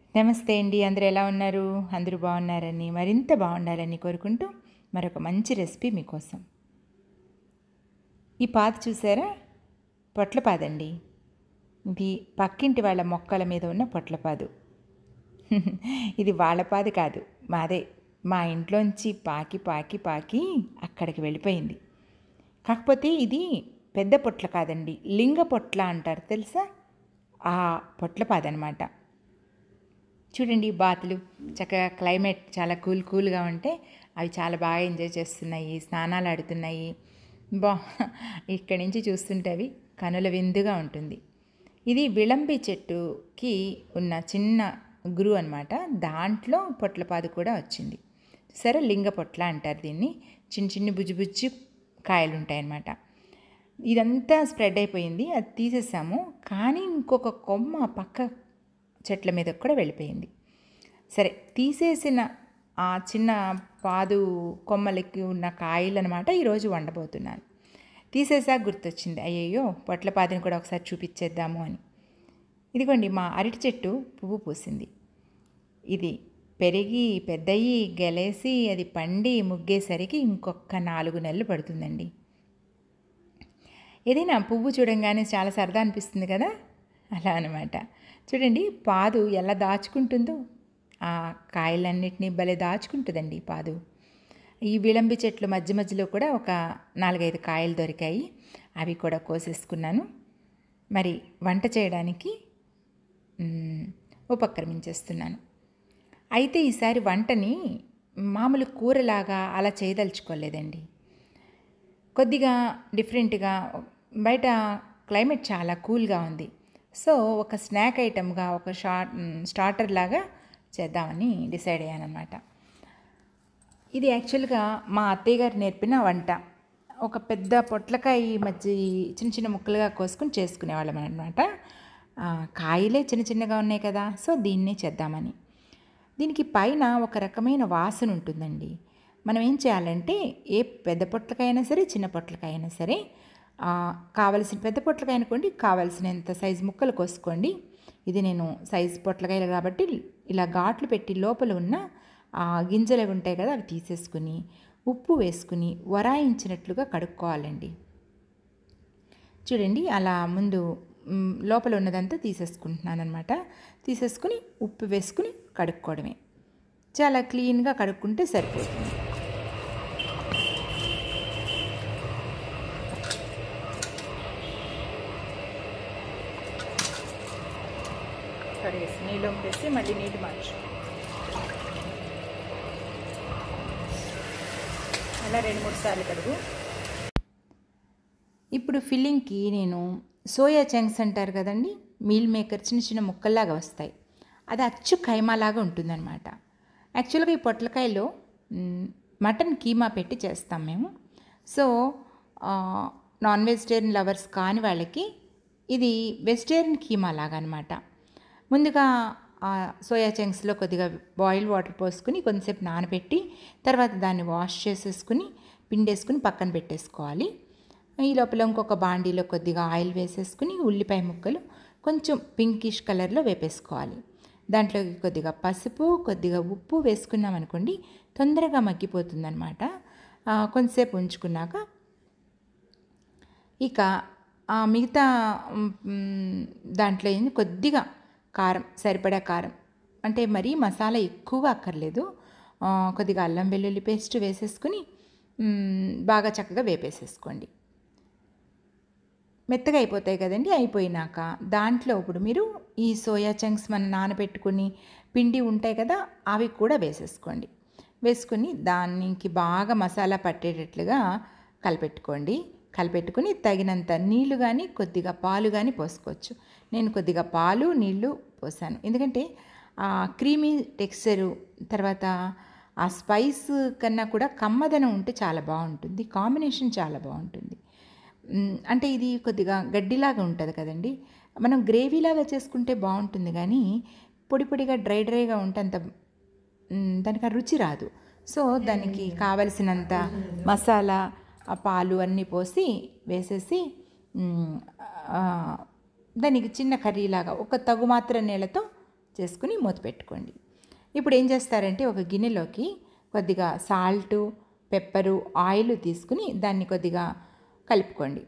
నమస్తే అండి అందరూ ఎలా ఉన్నారు అందరూ బాగున్నారని మరింత బాగుండాలని కోరుకుంటూ మరొక మంచి రెసిపీ మీకోసం ఈ పాత చూసారా పొట్లపాదండి ఇది పక్కింటి వాళ్ళ మొక్కల మీద ఉన్న పొట్లపాదు ఇది వాళ్ళ పాది కాదు మాదే మా ఇంట్లోంచి పాకి పాకి పాకి అక్కడికి వెళ్ళిపోయింది కాకపోతే ఇది పెద్ద పొట్ల కాదండి లింగ పొట్ల అంటారు తెలుసా ఆ పొట్లపాద అనమాట చూడండి ఈ బాతులు చక్కగా క్లైమేట్ చాలా కూల్ కూల్గా ఉంటే అవి చాలా బాగా ఎంజాయ్ చేస్తున్నాయి స్నానాలు ఆడుతున్నాయి బా ఇక్కడి నుంచి చూస్తుంటే అవి కనుల విందుగా ఉంటుంది ఇది విళంబి చెట్టుకి ఉన్న చిన్న గురు అనమాట దాంట్లో పొట్లపాదు కూడా వచ్చింది సరే లింగ పొట్ల అంటారు దీన్ని చిన్న చిన్న బుజ్జి బుజ్జి కాయలు ఉంటాయన్నమాట ఇదంతా స్ప్రెడ్ అయిపోయింది అది తీసేసాము కానీ ఇంకొక కొమ్మ పక్క చెట్ల మీద కూడా వెళ్ళిపోయింది సరే తీసేసిన ఆ చిన్న పాదు కొమ్మలకి ఉన్న కాయలు అనమాట ఈరోజు వండబోతున్నాను తీసేసాక గుర్తొచ్చింది అయ్యయ్యో పొట్లపాదిని కూడా ఒకసారి చూపించేద్దాము అని ఇదిగోండి మా అరటి చెట్టు పువ్వు పూసింది ఇది పెరిగి పెద్దయి గెలేసి అది పండి ముగ్గేసరికి ఇంకొక నాలుగు నెలలు పడుతుందండి ఏదైనా పువ్వు చూడంగానే చాలా సరదా అనిపిస్తుంది కదా అలా అనమాట చూడండి పాదు ఎలా దాచుకుంటుందో ఆ కాయలన్నిటినీ భలే దాచుకుంటుందండి ఈ పాదు ఈ విళంబి చెట్లు మధ్య మధ్యలో కూడా ఒక నాలుగైదు కాయలు దొరికాయి అవి కూడా కోసేసుకున్నాను మరి వంట చేయడానికి మ్, ఉపక్రమించేస్తున్నాను అయితే ఈసారి వంటని మామూలు కూరలాగా అలా చేయదలుచుకోలేదండి కొద్దిగా డిఫరెంట్గా బయట క్లైమేట్ చాలా కూల్గా ఉంది సో ఒక స్నాక్ ఐటమ్గా ఒక షార్ట్ స్టార్టర్ లాగా చేద్దామని డిసైడ్ అయ్యానమాట ఇది యాక్చువల్గా మా అత్తయ్య గారు నేర్పిన వంట ఒక పెద్ద పొట్లకాయ మధ్య చిన్న చిన్న ముక్కలుగా కోసుకుని చేసుకునేవాళ్ళం అనమాట కాయలే చిన్న చిన్నగా ఉన్నాయి కదా సో దీన్నే చేద్దామని దీనికి పైన ఒక రకమైన వాసన ఉంటుందండి మనం ఏం చేయాలంటే ఏ పెద్ద పొట్లకైనా సరే చిన్న పొట్లకైనా సరే ఆ, కావలసిన పెద్ద పొట్లకాయ అనుకోండి కావలసినంత సైజు ముక్కలు కోసుకోండి ఇది నేను సైజు పొట్లకాయలు కాబట్టి ఇలా ఘాట్లు పెట్టి లోపల ఉన్న ఆ గింజలు అవి ఉంటాయి కదా అవి తీసేసుకుని ఉప్పు వేసుకుని వరాయించినట్లుగా కడుక్కోవాలండి చూడండి అలా ముందు మ్, లోపల ఉన్నదంతా తీసేసుకుంటున్నాను అనమాట తీసేసుకుని ఉప్పు వేసుకుని కడుక్కోవడమే చాలా క్లీన్గా కడుక్కుంటే సరిపోతుంది కడిగేసి నీళ్ళు వంపేసి మళ్ళీ నీటి మార్చు అలా రెండు మూడు సార్లు కడుగు ఇప్పుడు ఫిల్లింగ్కి నేను సోయా చంక్స్ అంటారు కదండి మీల్ మేకర్ చిన్న చిన్న ముక్కల్లాగా వస్తాయి అది అచ్చు కైమాలాగా ఉంటుందన్నమాట యాక్చువల్గా ఈ పొట్లకాయలో మ్, మటన్ కీమా పెట్టి చేస్తాం మేము సో ఆ, నాన్ వెజిటేరియన్ లవర్స్ కాని వాళ్ళకి ఇది వెజిటేరియన్ కీమా లాగా అనమాట ముందుగా ఆ సోయా చంక్స్లో కొద్దిగా బాయిల్ వాటర్ పోసుకుని కొంతసేపు నానబెట్టి తర్వాత దాన్ని వాష్ చేసేసుకుని పిండేసుకుని పక్కన పెట్టేసుకోవాలి ఈ లోపల ఇంకొక బాండీలో కొద్దిగా ఆయిల్ వేసేసుకుని ఉల్లిపాయ ముక్కలు కొంచెం పింకిష్ కలర్లో వేపేసుకోవాలి దాంట్లోకి కొద్దిగా పసుపు కొద్దిగా ఉప్పు వేసుకున్నాం అనుకోండి తొందరగా మగ్గిపోతుందన్నమాట ఆ, కొంతసేపు ఉంచుకున్నాక ఇక ఆ మిగతా మ్, దాంట్లో ఏంది కొద్దిగా కారం సరిపడా కారం అంటే మరీ మసాలా ఎక్కువగా అక్కర్లేదు ఆ, కొద్దిగా అల్లం వెల్లుల్లి పేస్ట్ వేసేసుకుని మ్, బాగా చక్కగా వేపేసేసుకోండి మెత్తగా అయిపోతాయి కదండి అయిపోయినాక దాంట్లో ఇప్పుడు మీరు ఈ సోయా చంక్స్ మనం నానబెట్టుకుని పిండి ఉంటాయి కదా అవి కూడా వేసేసుకోండి వేసుకుని దానికి బాగా మసాలా పట్టేటట్లుగా కలిపెట్టుకోండి కలిపెట్టుకుని తగినంత నీళ్లు కానీ కొద్దిగా పాలు కానీ పోసుకోవచ్చు నేను కొద్దిగా పాలు నీళ్లు పోసాను ఎందుకంటే ఆ క్రీమీ టెక్స్చరు తర్వాత ఆ స్పైస్ కన్నా కూడా కమ్మదనం ఉంటే చాలా బాగుంటుంది కాంబినేషన్ చాలా బాగుంటుంది మ్, అంటే ఇది కొద్దిగా గడ్డిలాగా ఉంటుంది కదండి మనం గ్రేవీలాగా చేసుకుంటే బాగుంటుంది కానీ పొడి పొడిగా డ్రై డ్రైగా ఉంటే అంత మ్, దానికి ఆ రుచి రాదు సో దానికి కావలసినంత మసాలా ఆ పాలు అన్నీ పోసి వేసేసి మ్, ఆ, దానికి చిన్న కర్రీలాగా ఒక తగు మాత్రం నీళ్ళతో చేసుకుని మూత పెట్టుకోండి ఇప్పుడు ఏం చేస్తారంటే ఒక గిన్నెలోకి కొద్దిగా సాల్టు పెప్పరు ఆయిల్ తీసుకుని దాన్ని కొద్దిగా కలుపుకోండి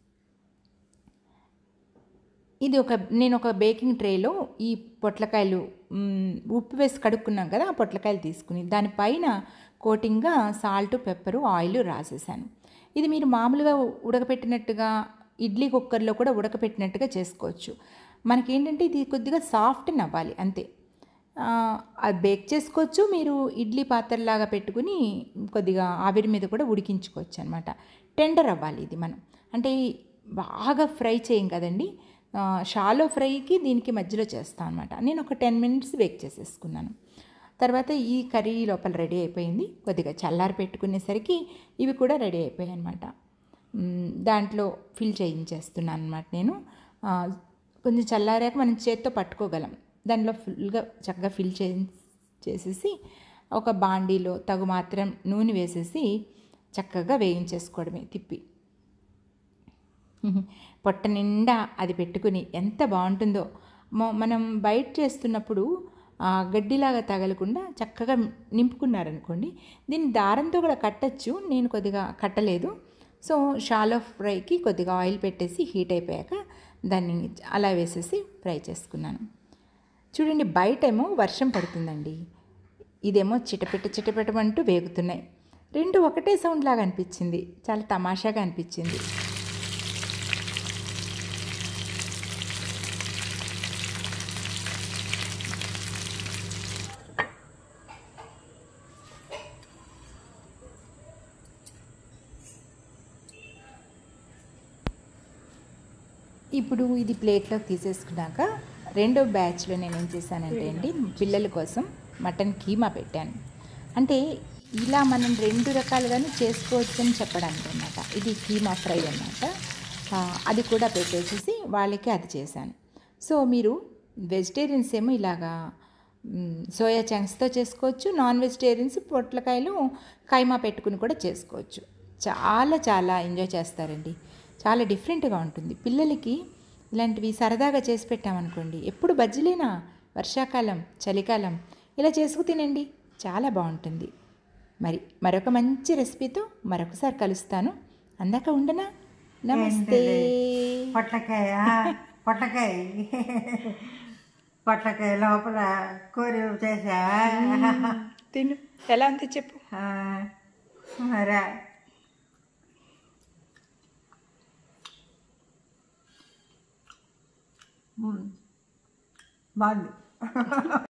ఇది ఒక నేను ఒక బేకింగ్ ట్రేలో ఈ పొట్లకాయలు మ్, ఉప్పు వేసి కడుక్కున్నాం కదా ఆ పొట్లకాయలు తీసుకుని దానిపైన కోటింగ్గా సాల్ట్ పెప్పరు ఆయిల్ రాసేసాను ఇది మీరు మామూలుగా ఉడకపెట్టినట్టుగా ఇడ్లీ కుక్కర్లో కూడా ఉడకపెట్టినట్టుగా చేసుకోవచ్చు మనకేంటంటే ఇది కొద్దిగా సాఫ్ట్ అవ్వాలి అంతే ఆ, అది బేక్ చేసుకోవచ్చు మీరు ఇడ్లీ పాత్రలాగా పెట్టుకుని కొద్దిగా ఆవిరి మీద కూడా ఉడికించుకోవచ్చు అనమాట టెండర్ అవ్వాలి ఇది మనం అంటే బాగా ఫ్రై చేయం కదండి ఆ, షాలో ఫ్రైకి దీనికి మధ్యలో చేస్తాను అనమాట నేను ఒక టెన్ మినిట్స్ బేక్ చేసేసుకున్నాను తర్వాత ఈ కర్రీ లోపల రెడీ అయిపోయింది కొద్దిగా చల్లారి పెట్టుకునేసరికి ఇవి కూడా రెడీ అయిపోయాయి అనమాట దాంట్లో ఫిల్ చేయించేస్తున్నాను అనమాట నేను ఆ, కొంచెం చల్లారాక మనం చేత్తో పట్టుకోగలం దానిలో ఫుల్గా చక్కగా ఫిల్ చే చేసేసి ఒక బాండీలో తగు మాత్రం నూనె వేసేసి చక్కగా వేయించేసుకోవడమే తిప్పి పొట్ట నిండా అది పెట్టుకుని ఎంత బాగుంటుందో మ- మనం బయట చేస్తున్నప్పుడు ఆ గడ్డిలాగా తగలకుండా చక్కగా నింపుకున్నారనుకోండి దీన్ని దారంతో కూడా కట్టచ్చు నేను కొద్దిగా కట్టలేదు సో షాలో ఫ్రైకి కొద్దిగా ఆయిల్ పెట్టేసి హీట్ అయిపోయాక దాన్ని అలా వేసేసి ఫ్రై చేసుకున్నాను చూడండి బయటేమో వర్షం పడుతుందండి ఇదేమో చిటపెట్ట చిటపెట్టమంటూ వేగుతున్నాయి రెండు ఒకటే సౌండ్ లాగా అనిపించింది చాలా తమాషాగా అనిపించింది ఇప్పుడు ఇది ప్లేట్లోకి తీసేసుకున్నాక రెండో బ్యాచ్లో నేను ఏం చేశానంటే అండి పిల్లల కోసం మటన్ కీమా పెట్టాను అంటే ఇలా మనం రెండు రకాలుగాను చేసుకోవచ్చు అని చెప్పడానికి అనమాట ఇది కీమా ఫ్రై అనమాట అది కూడా పెట్టేసేసి వాళ్ళకి అది చేశాను సో మీరు వెజిటేరియన్స్ ఏమో ఇలాగా మ్, సోయా చంక్స్తో చేసుకోవచ్చు నాన్ వెజిటేరియన్స్ పొట్లకాయలు కైమా పెట్టుకుని కూడా చేసుకోవచ్చు చాలా చాలా ఎంజాయ్ చేస్తారండి చాలా డిఫరెంట్గా ఉంటుంది పిల్లలకి ఇలాంటివి సరదాగా చేసి పెట్టామనుకోండి ఎప్పుడు బజ్జీలేనా వర్షాకాలం చలికాలం ఇలా చేసుకు తినండి చాలా బాగుంటుంది మరి మరొక మంచి రెసిపీతో మరొకసారి కలుస్తాను అందాక ఉండనా నమస్తే పొట్లకాయ పొట్లకాయ పొట్లకాయ లోపల కూర చేసా తిను ఎలా అంతే చెప్పు మరా బాగుంది